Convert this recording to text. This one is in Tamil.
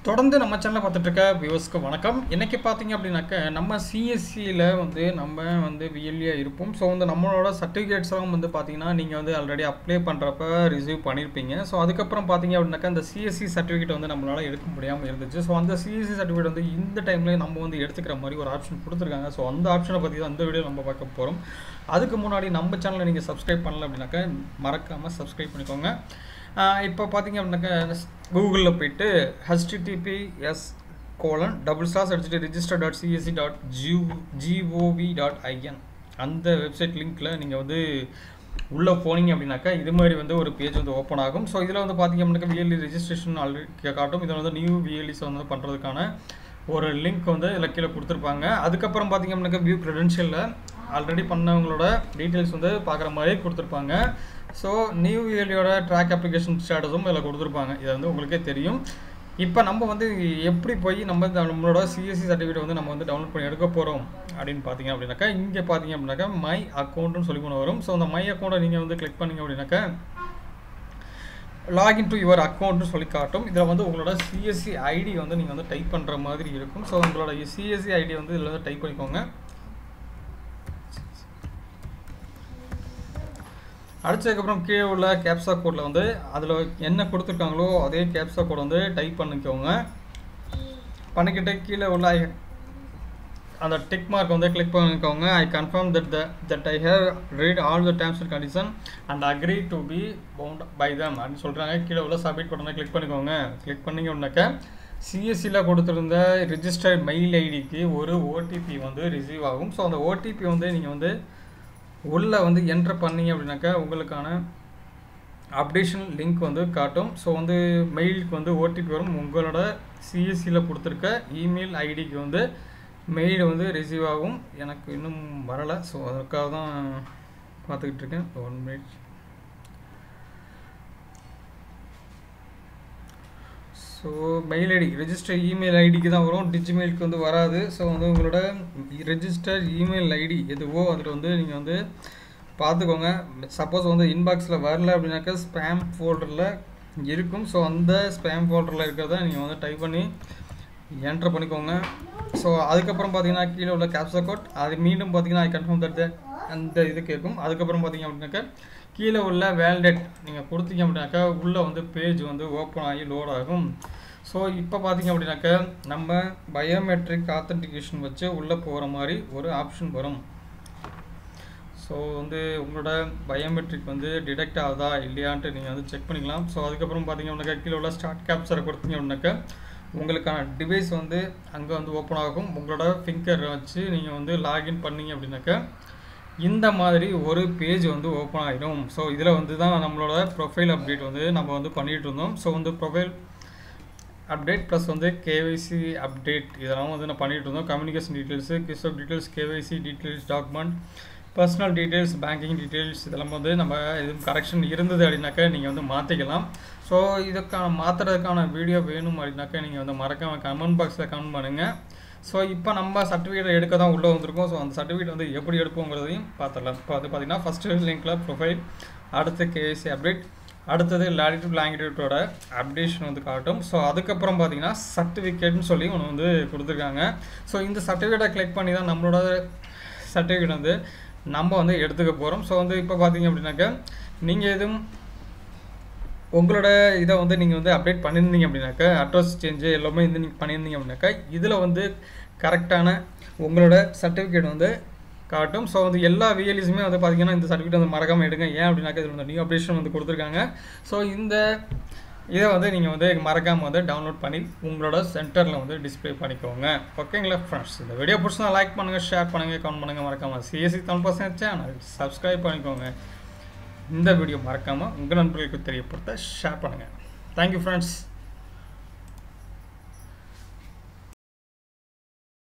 தொடர்ந்து நம்ம சேனலை பார்த்துட்டு இருக்க வியூவர்ஸ்க்கு வணக்கம் இன்னைக்கு பார்த்தீங்க அப்படின்னாக்க நம்ம சிஎஸ்சியில் வந்து நம்ம வந்து விஎல்ஏ இருப்போம் ஸோ வந்து நம்மளோட சர்டிஃபிகேட்ஸ் எல்லாம் வந்து பார்த்தீங்கன்னா நீங்கள் வந்து ஆல்ரெடி அப்ளை பண்ணுறப்ப ரிசீவ் பண்ணியிருப்பீங்க ஸோ அதுக்கப்புறம் பார்த்தீங்க அப்படின்னாக்கா அந்த சிஎஸ்சி சர்டிஃபிகேட் வந்து நம்மளால் எடுக்க முடியாமல் இருந்துச்சு ஸோ அந்த சிஎஸ்சி சர்டிஃபிகேட் வந்து இந்த டைம்லேயே நம்ம வந்து எடுத்துக்கிற மாதிரி ஒரு ஆப்ஷன் கொடுத்துருக்காங்க ஸோ அந்த ஆப்ஷனை பற்றி தான் இந்த வீடியோ நம்ம பார்க்க போகிறோம் அதுக்கு முன்னாடி நம்ம சேனலை நீங்கள் சப்ஸ்கிரைப் பண்ணல அப்படின்னாக்கா மறக்காமல் சப்ஸ்கிரைப் பண்ணிக்கோங்க இப்போ பார்த்தீங்க அப்படின்னாக்கா கூகுளில் போயிட்டு ஹெச்டிடிபிஎஸ் கோலன் டபுள் ஸ்லாஸ் அடிச்சுட்டு register dot CSC dot GO GOV dot IN அந்த வெப்சைட் லிங்க்கில் நீங்கள் வந்து உள்ளே போனீங்க அப்படின்னாக்கா இது மாதிரி வந்து ஒரு பேஜ் வந்து ஓப்பன் ஆகும் ஸோ இதில் வந்து பார்த்தீங்க அப்படின்னாக்கா விஎல்இ ரெஜிஸ்ட்ரேஷன் ஆல்ரெடி காட்டும் இதில் வந்து நியூ விஎல்இஸ் வந்து பண்ணுறதுக்கான ஒரு லிங்க் வந்து இதில் கீழே கொடுத்துருப்பாங்க அதுக்கப்புறம் பார்த்தீங்க அப்படின்னாக்கா வியூ க்ரெடென்ஷியலில் ஆல்ரெடி பண்ணவங்களோட டீட்டெயில்ஸ் வந்து பார்க்குற மாதிரி கொடுத்துருப்பாங்க ஸோ நியூ இயர்லியோட ட்ராக் அப்ளிகேஷன் ஸ்டேட்டஸும் இதில் கொடுத்துருப்பாங்க இது வந்து உங்களுக்கே தெரியும் இப்போ நம்ம வந்து எப்படி போய் நம்ம இந்த நம்மளோட சிஎஸ்சி சர்டிஃபிகேட் வந்து நம்ம வந்து டவுன்லோட் பண்ணி எடுக்க போகிறோம் அப்படின்னு பார்த்தீங்க அப்படின்னாக்கா இங்கே பார்த்தீங்க அப்படின்னாக்கா மை அக்கௌண்ட்னு சொல்லி கொண்டு வரும் ஸோ அந்த மை அக்கௌண்ட்டை நீங்கள் வந்து கிளிக் பண்ணீங்க அப்படின்னாக்கா லாகின் டு யுவர் அக்கௌண்ட்னு சொல்லி காட்டும் இதில் வந்து உங்களோட சிஎஸ்சி ஐடி வந்து நீங்கள் வந்து டைப் பண்ணுற மாதிரி இருக்கும் ஸோ உங்களோட சிஎஸ்சி ஐடி வந்து இதில் வந்து டைப் பண்ணிக்கோங்க அடிச்சதுக்கப்புறம் கீழே உள்ள கேப்சா கோடில் வந்து அதில் என்ன கொடுத்துருக்காங்களோ அதே கேப்சா கோட் வந்து டைப் பண்ணிக்கோங்க பண்ணிக்கிட்டு கீழே உள்ள அந்த டிக் மார்க் வந்து கிளிக் பண்ணிக்கோங்க I confirm that the that I have read all the terms and condition and agree to be bound by them அப்படின்னு சொல்கிறாங்க கீழே உள்ள சப்மிட் பட்டனை கிளிக் பண்ணிக்கோங்க கிளிக் பண்ணிங்க அப்படின்னாக்க சிஎஸ்சியில் கொடுத்துருந்த ரிஜிஸ்டர்ட் மெயில் ஐடிக்கு ஒரு ஓடிபி வந்து ரிசீவ் ஆகும் ஸோ அந்த ஓடிபி வந்து நீங்கள் வந்து உள்ளே வந்து என்ட்ரு பண்ணீங்க அப்படின்னாக்கா உங்களுக்கான அப்டேஷன் லிங்க் வந்து காட்டும் ஸோ வந்து மெயிலுக்கு வந்து ஓடிபி வரும் உங்களோட சிஎஸ்சியில் கொடுத்துருக்க இமெயில் ஐடிக்கு வந்து மெயில் வந்து ரிசீவ் ஆகும் எனக்கு இன்னும் வரலை ஸோ அதுக்காக தான் பார்த்துக்கிட்டு இருக்கேன் one minute so mail ID register email ஐடிக்கு தான் வரும் டிஜிமெயிலுக்கு வந்து வராது ஸோ வந்து உங்களோட ரெஜிஸ்டர் இமெயில் ஐடி எதுவோ அதில் வந்து நீங்கள் வந்து பார்த்துக்கோங்க சப்போஸ் வந்து இன்பாக்ஸில் வரல அப்படின்னாக்கா ஸ்பேம் ஃபோல்டரில் இருக்கும் ஸோ அந்த ஸ்பேம் ஃபோல்டரில் இருக்கிறத நீங்கள் வந்து டைப் பண்ணி என்ட்ரு பண்ணிக்கோங்க ஸோ அதுக்கப்புறம் பார்த்தீங்கன்னா கீழே உள்ள கேப்சா கோட் அது மீண்டும் பார்த்தீங்கன்னா ஐ கன்ஃபார்ம் தட் அந்த இது கேட்கும் அதுக்கப்புறம் பார்த்தீங்க அப்படின்னாக்கா கீழே உள்ள வேலிடேட் நீங்கள் கொடுத்தீங்க அப்படின்னாக்கா உள்ளே வந்து பேஜ் வந்து ஓப்பன் ஆகி லோட் ஆகும் ஸோ இப்போ பார்த்தீங்க அப்படின்னாக்கா நம்ம பயோமெட்ரிக் ஆத்தன்டிகேஷன் வச்சு உள்ளே போகிற மாதிரி ஒரு ஆப்ஷன் வரும் ஸோ வந்து உங்களோட பயோமெட்ரிக் வந்து டிடெக்ட் ஆகுதா இல்லையான்ட்டு நீங்கள் வந்து செக் பண்ணிக்கலாம் ஸோ அதுக்கப்புறம் பார்த்தீங்க அப்படின்னாக்கா கீழே உள்ள ஸ்டார்ட் கேப்சரை கொடுத்தீங்க அப்படின்னாக்கா உங்களுக்கான டிவைஸ் வந்து அங்கே வந்து ஓப்பன் ஆகும் உங்களோட ஃபிங்கர் வச்சு நீங்கள் வந்து லாகின் பண்ணீங்க அப்படின்னாக்கா இந்த மாதிரி ஒரு பேஜ் வந்து ஓப்பன் ஆகிடும் ஸோ இதில் வந்து தான் நம்மளோட ப்ரொஃபைல் அப்டேட் வந்து நம்ம வந்து பண்ணிகிட்டு இருந்தோம் ஸோ வந்து ப்ரொஃபைல் அப்டேட் ப்ளஸ் வந்து கேவைசி அப்டேட் இதெல்லாம் வந்து நான் பண்ணிகிட்டு இருந்தோம் கம்யூனிகேஷன் டீட்டெயில்ஸு கிஸ்டப் details KYC details document personal details banking details இதெல்லாம் வந்து நம்ம எதுவும் கரெக்ஷன் இருந்தது அப்படின்னாக்கா நீங்கள் வந்து மாற்றிக்கலாம் ஸோ இதுக்கான மாற்றுறதுக்கான வீடியோ வேணும் அப்படின்னாக்கா நீங்கள் வந்து மறக்காமல் கமெண்ட் பாக்ஸில் கமெண்ட் பண்ணுங்கள் ஸோ இப்போ நம்ம சர்டிஃபிகேட் எடுக்க தான் உள்ளே வந்திருக்கோம் ஸோ அந்த சர்டிஃபிகேட் வந்து எப்படி எடுப்போங்கிறதையும் பார்த்துடலாம் இப்போ வந்து பார்த்தீங்கன்னா ஃபஸ்ட்டு லிங்க்கில் ப்ரொஃபைல் அடுத்து கேஎஸ்சி அப்டேட் அடுத்தது லேடிடியூட் லாங்கிடியூட்டோட அப்டேஷன் வந்து காட்டும் ஸோ அதுக்கப்புறம் பார்த்தீங்கன்னா சர்டிஃபிகேட்னு சொல்லி ஒன்று வந்து கொடுத்துருக்காங்க ஸோ இந்த சர்டிஃபிகேட்டை கிளிக் பண்ணி தான் நம்மளோட சர்டிஃபிகேட் வந்து நம்ம வந்து எடுத்துக்க போகிறோம் ஸோ வந்து இப்போ பார்த்தீங்க அப்படின்னாக்கா நீங்கள் எதுவும் உங்களோட இதை வந்து நீங்கள் வந்து அப்டேட் பண்ணியிருந்தீங்க அப்படின்னாக்கா அட்ரஸ் சேஞ்சு எல்லாமே வந்து நீங்கள் பண்ணியிருந்தீங்க அப்படின்னாக்கா இதில் வந்து கரெக்டான உங்களோட சர்டிஃபிகேட் வந்து காட்டும் ஸோ வந்து எல்லா விஎல்இஸுமே வந்து பார்த்தீங்கன்னா இந்த சர்டிஃபிகேட் வந்து மறக்காமல் எடுங்க ஏன் அப்படின்னாக்கா இதில் வந்து நியூ அப்டேஷன் வந்து கொடுத்துருக்காங்க ஸோ இந்த இதை வந்து நீங்கள் வந்து மறக்காமல் வந்து டவுன்லோட் பண்ணி உங்களோட சென்டரில் வந்து டிஸ்பிளே பண்ணிக்கோங்க ஓகேங்களா ஃப்ரெண்ட்ஸ் இந்த வீடியோ பிடிச்சா லைக் பண்ணுங்கள் ஷேர் பண்ணுங்கள் கமெண்ட் பண்ணுங்கள் மறக்காமல் CSC Tamil percent channel subscribe பண்ணிக்கோங்க இந்த வீடியோ மறக்காமல் உங்கள் நண்பர்களுக்கு தெரியப்படுத்த ஷேர் பண்ணுங்கள் தேங்க்யூ ஃப்ரெண்ட்ஸ்